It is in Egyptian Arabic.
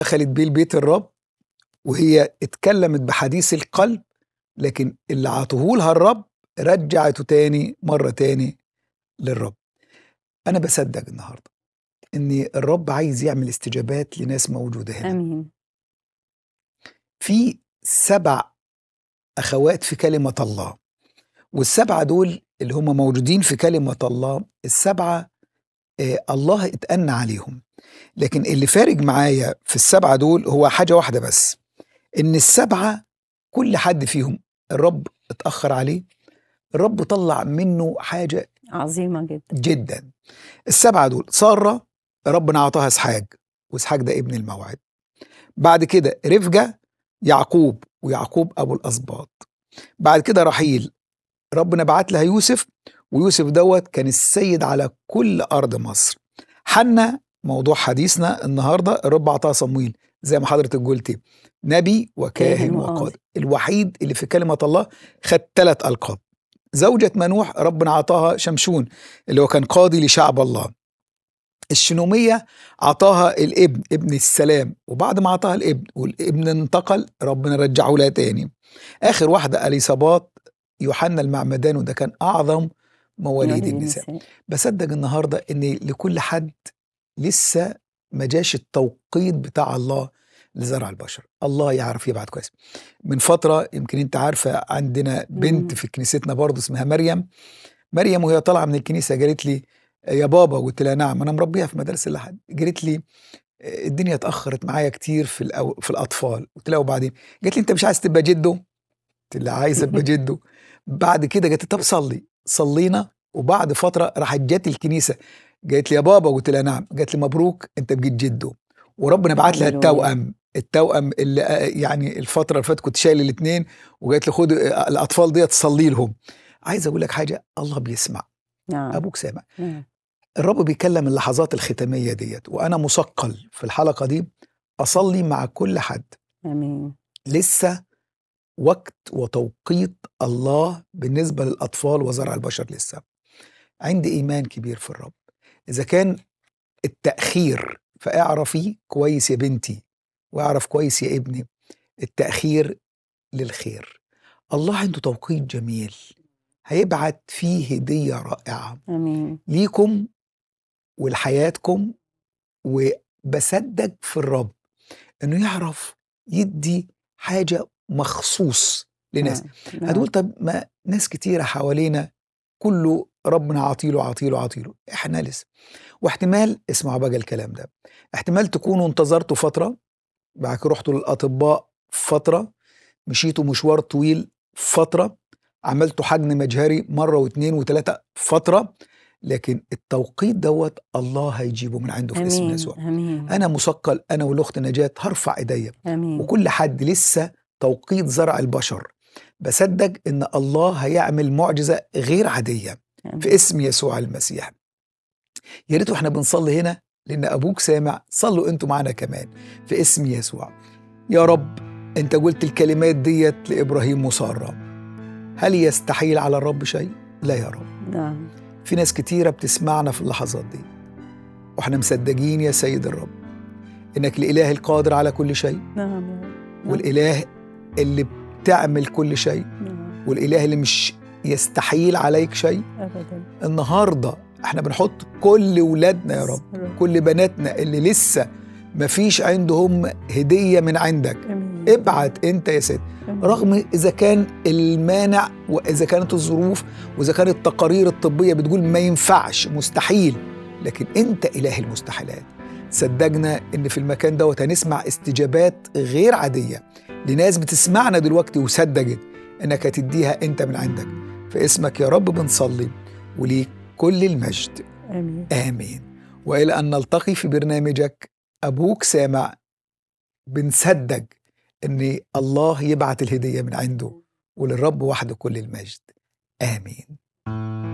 دخلت بيه البيت الرب وهي اتكلمت بحديث القلب لكن اللي عطوهولها الرب رجعته تاني مرة تاني للرب أنا بصدق النهاردة إن الرب عايز يعمل استجابات لناس موجودة هنا امين في سبع أخوات في كلمة الله والسبعة دول اللي هم موجودين في كلمة الله السبعة آه الله اتأنى عليهم لكن اللي فارق معايا في السبعة دول هو حاجة واحدة بس إن السبعة كل حد فيهم الرب اتأخر عليه الرب طلع منه حاجة عظيمه جدا جدا السبعة دول سارة ربنا أعطاها إسحاق وإسحاق ده ابن الموعد بعد كده رفجة يعقوب ويعقوب أبو الأسباط بعد كده رحيل ربنا بعت لها يوسف ويوسف دوت كان السيد على كل أرض مصر حنا موضوع حديثنا النهاردة الرب أعطاها صمويل زي ما حضرتك قلتي نبي وكاهن كاهن وقاضي. وقاضي الوحيد اللي في كلمة الله خد ثلاث ألقاب زوجة منوح ربنا عطاها شمشون اللي هو كان قاضي لشعب الله الشنومية عطاها الابن ابن السلام وبعد ما عطاها الابن والابن انتقل ربنا رجعه لها تاني آخر واحدة أليصابات يوحنا المعمدان وده كان أعظم مواليد النساء بصدق النهاردة إن لكل حد لسه ما جاش التوقيت بتاع الله لزرع البشر الله يعرف يبعت كويس من فترة يمكن انت عارفة عندنا بنت مم. في كنيستنا برضه اسمها مريم مريم وهي طالعة من الكنيسة قالت لي يا بابا قلت لها نعم انا مربيها في مدارس الاحد قالت لي الدنيا اتاخرت معايا كتير في الأو... في الاطفال قلت لها وبعدين قالت لي انت مش عايز تبقى جده قلت لها عايز ابقى جده بعد كده قالت لي طب صلي صلينا وبعد فتره راحت جت الكنيسه قالت لي يا بابا قلت لها نعم قالت لي مبروك انت بقيت جده وربنا بعت لها هللويا. التوأم التوأم اللي آه، يعني الفتره اللي فاتت كنت شايل الاثنين وقالت لي خد آه، الاطفال ديت صلي لهم عايز اقول لك حاجه الله بيسمع نعم ابوك سامع نعم الرب بيكلم اللحظات الختامية ديت وأنا مثقل في الحلقة دي أصلي مع كل حد امين لسه وقت وتوقيت الله بالنسبة للأطفال وزرع البشر لسه عندي إيمان كبير في الرب إذا كان التأخير فاعرفي كويس يا بنتي واعرف كويس يا ابني التأخير للخير الله عنده توقيت جميل هيبعت فيه هدية رائعة امين ليكم ولحياتكم وبصدق في الرب انه يعرف يدي حاجه مخصوص لناس نعم. هتقول طب ما ناس كتيره حوالينا كله ربنا عطيله عطيله عطيله احنا لسه واحتمال اسمعوا بقى الكلام ده احتمال تكونوا انتظرتوا فتره بعد كده رحتوا للاطباء فتره مشيتوا مشوار طويل فتره عملتوا حجم مجهري مره واثنين وثلاثه فتره لكن التوقيت دوت الله هيجيبه من عنده في اسم امين يسوع امين انا مثقل انا والاخت نجاة هرفع ايديا امين وكل حد لسه توقيت زرع البشر بصدق ان الله هيعمل معجزه غير عاديه آمين. في اسم يسوع المسيح يا ريت واحنا بنصلي هنا لان ابوك سامع صلوا انتوا معانا كمان في اسم يسوع يا رب انت قلت الكلمات ديت لابراهيم وساره هل يستحيل على الرب شيء لا يا رب نعم في ناس كتيرة بتسمعنا في اللحظات دي واحنا مصدقين يا سيد الرب انك الاله القادر على كل شيء نعم يا رب. والاله اللي بتعمل كل شيء نعم والاله اللي مش يستحيل عليك شيء ابدا النهارده احنا بنحط كل ولادنا يا رب رب. كل بناتنا اللي لسه مفيش عندهم هديه من عندك امين ابعت انت يا سيد آمين. رغم اذا كان المانع واذا كانت الظروف واذا كانت التقارير الطبيه بتقول ما ينفعش مستحيل لكن انت اله المستحيلات صدقنا ان في المكان دوت هنسمع استجابات غير عاديه لناس بتسمعنا دلوقتي وصدقت انك هتديها انت من عندك في اسمك يا رب بنصلي وليك كل المجد امين امين والى ان نلتقي في برنامجك ابوك سامع بنصدق ان الله يبعت الهديه من عنده وللرب وحده كل المجد امين